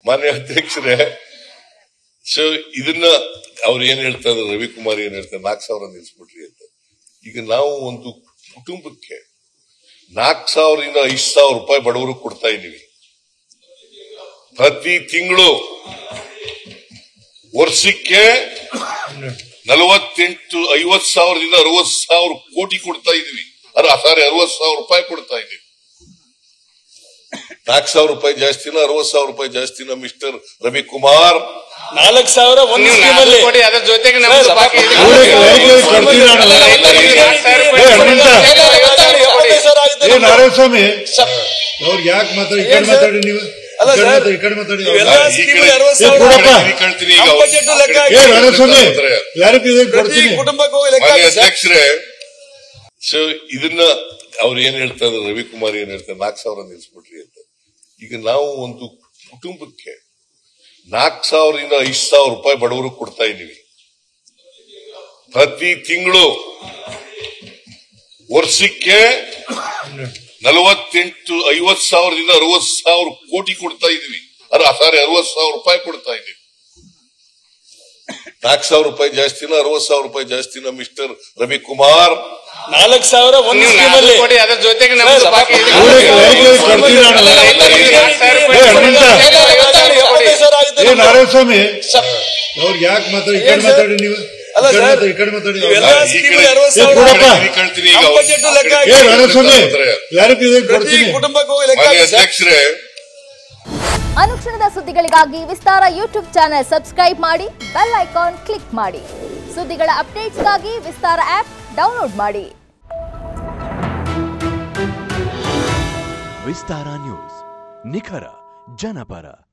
ಮಾನ್ಯ ಅಧ್ಯಕ್ಷರೇ ಸೊ ಇದನ್ನ ಅವ್ರು ಏನ್ ಹೇಳ್ತಾ ಇದ್ದಾರೆ ರವಿಕುಮಾರ್ ಏನ್ ಹೇಳ್ತಾರೆ ನಾಲ್ಕು ಸಾವಿರ ನಿಲ್ಸ್ಬಿಟ್ರಿ ಅಂತ ಈಗ ನಾವು ಒಂದು ಕುಟುಂಬಕ್ಕೆ ನಾಲ್ಕು ಸಾವಿರದಿಂದ ಐದು ಸಾವಿರ ರೂಪಾಯಿ ಬಡವರು ಕೊಡ್ತಾ ಇದೀವಿ ಪ್ರತಿ ತಿಂಗಳು ವರ್ಷಕ್ಕೆ ನಲವತ್ತೆಂಟು ಐವತ್ ಸಾವಿರದಿಂದ ಅರವತ್ ಸಾವಿರ ಕೋಟಿ ಕೊಡ್ತಾ ಇದೀವಿ ಸಾರಿ ಅರವತ್ ಸಾವಿರ ರೂಪಾಯಿ ಕೊಡ್ತಾ ಇದೀವಿ ನಾಲ್ಕು ಸಾವಿರ ರೂಪಾಯಿ ಜಾಸ್ತಿನ ಅರವತ್ ಸಾವಿರ ರೂಪಾಯಿ ಜಾಸ್ತಿನ ಮಿಸ್ಟರ್ ರವಿಕುಮಾರ್ ನಾಲ್ಕು ಸಾವಿರ ಒಂದು ನೀವು ಸ್ಕೀಮ್ ನಾಲ್ಕು ಅಲ್ಲಿ ಕೊಡಿ ಅದ್ರ ಜೊತೆಗೆ ನಮ್ದು ಸರ್, ಬಾಕಿ ಇದೆ. ಅವ್ರಿಗೆ ಲೈಬ್ರರಿ ಕೊಡ್ತೀನಿ ನಾನು. ರೈತರಿಗೆ ನಾಲ್ಕು ಸಾವಿರ ರೂಪಾಯಿ ಏ, ಕೊಡಿ. ಹನುಮಂತ. ಎಪ್ಪತ್ತೈದು ಸಾವಿರ ಆಗುತ್ತೆ ಏ ನಮ್ದು. ನಾರಾಯಣಸ್ವಾಮಿ ಸರ್, ಅವ್ರಿಗೆ ಯಾಕೆ ಮಾತಾಡಿ ಈ ಕಡೆ ಏನ್ ಸರ್? ಮಾತಾಡಿ ನೀವು ಅಲ್ಲ ಈ ಕಡೆ ಸರ್, ಮಾತಾಡಿ, ಈ ಕಡೆ ಮಾತಾಡಿ ಇವೆಲ್ಲ ಈ ಸ್ಕೀಮ್ ಕಡೆ- ಅರವತ್ತು ಏ, ಸಾವಿರ ಕೊಡಪ್ಪ. ಈ ಕಳ್ತೀನಿ ಈಗ ನಮ್ಮ ಬಜೆಟ್ ಲೆಕ್ಕ ಏ ಹಾಕಿ. ನಾರಾಯಣಸ್ವಾಮಿ ಯಾರಕ್ಕೆ ಇದಕ್ಕೆ ಪ್ರತಿ ಕೊಡ್ತೀನಿ ಕುಟುಂಬಕ್ಕೂ ಲೆಕ್ಕ ಮಾನ್ಯ ಹಾಕಿ ಸರ್. ಅಧ್ಯಕ್ಷರೇ ಸೊ ಇದನ್ನ ಅವ್ರು ಏನ್ ಹೇಳ್ತಾ ಇದ್ದಾರೆ ರವಿಕುಮಾರ್ ಏನ್ ಹೇಳ್ತಾರೆ ನಾಲ್ಕು ಸಾವಿರ ನಿಲ್ಸ್ಬಿಟ್ರಿ ಅಂತ ಈಗ ನಾವು ಒಂದು ಕುಟುಂಬಕ್ಕೆ ನಾಲ್ಕು ಸಾವಿರದಿಂದ ಐದು ಸಾವಿರ ರೂಪಾಯಿ ಬಡವರು ಕೊಡ್ತಾ ಇದೀವಿ ಪ್ರತಿ ತಿಂಗಳು ವರ್ಷಕ್ಕೆ ನಲವತ್ತೆಂಟು ಐವತ್ ಸಾವಿರದಿಂದ ಅರವತ್ ಸಾವಿರ ಕೋಟಿ ಕೊಡ್ತಾ ಇದೀವಿ ಸಾರಿ ಅರವತ್ ಸಾವಿರ ರೂಪಾಯಿ ಕೊಡ್ತಾ ಇದೀವಿ ನಾಲ್ಕು ಸಾವಿರ ರೂಪಾಯಿ ಜಾಸ್ತಿನ ಅರವತ್ ಸಾವಿರ ರೂಪಾಯಿ ಜಾಸ್ತಿನ ಮಿಸ್ಟರ್ ರವಿಕುಮಾರ್ ನಾಲ್ಕು ಸಾವಿರ ಒಂದು ನೀವು ಸ್ಕೀಮ್ ನಾಲ್ಕು ಅಲ್ಲಿ ಕೊಡಿ ಅದ್ರ ಜೊತೆಗೆ ನಮ್ದು ಸರ್, ಬಾಕಿ ಇದೆ. ಅವ್ರಿಗೆ ಲೈಬ್ರರಿ ಕೊಡ್ತೀನಿ ನಾನು. ರೈತರಿಗೆ ನಾಲ್ಕು ಸಾವಿರ ಏ, ರೂಪಾಯಿ ಹನುಮಂತ. ಎಪ್ಪತ್ತೈದು ಸಾವಿರ ಆಗುತ್ತೆ ಏ ನಮ್ದು. ನಾರಾಯಣಸ್ವಾಮಿ ಸರ್, ಅವ್ರಿಗೆ ಯಾಕೆ ಮಾತಾಡಿ ಈ ಕಡೆ ಏನ್ ಸರ್? ಮಾತಾಡಿ ನೀವು ಈ ಅಲ್ಲ ಕಡೆ ಸರ್, ಮಾತಾಡಿ, ಈ ಕಡೆ ಮಾತಾಡಿ ಇವೆಲ್ಲ ಈ ಸ್ಕೀಮ್ ಕಡೆ- ಅರವತ್ತು ಏ, ಸಾವಿರ ಕೊಡಪ್ಪ. ಈ ಕಳ್ತೀನಿ ಈಗ ನಮ್ಮ ಬಜೆಟ್ ಲೆಕ್ಕ ಹಾಕಿ. ಏ ನಾರಾಯಣಸ್ವಾಮಿ ಯಾರಕ್ಕೆ ಇದಕ್ಕೆ ಪ್ರತಿ ಕೊಡ್ತೀನಿ ಕುಟುಂಬಕ್ಕೂ ಲೆಕ್ಕ ಮಾನ್ಯ ಹಾಕಿ ಸರ್. ಅಧ್ಯಕ್ಷರೇ ಅನುಕ್ಷಣದ ಸುದ್ದಿಗಳಿಗಾಗಿ ವಿಸ್ತಾರ ಯೂಟ್ಯೂಬ್ ಚಾನೆಲ್ ಸಬ್ಸ್ಕ್ರೈಬ್ ಮಾಡಿ ಬೆಲ್ ಐಕಾನ್ ಕ್ಲಿಕ್ ಮಾಡಿ ಸುದ್ದಿಗಳ ಅಪ್ಡೇಟ್ಸ್ಗಾಗಿ ವಿಸ್ತಾರ ಆಪ್ ಡೌನ್ಲೋಡ್ ಮಾಡಿ ವಿಸ್ತಾರ ನ್ಯೂಸ್ ನಿಖರ ಜನಪರ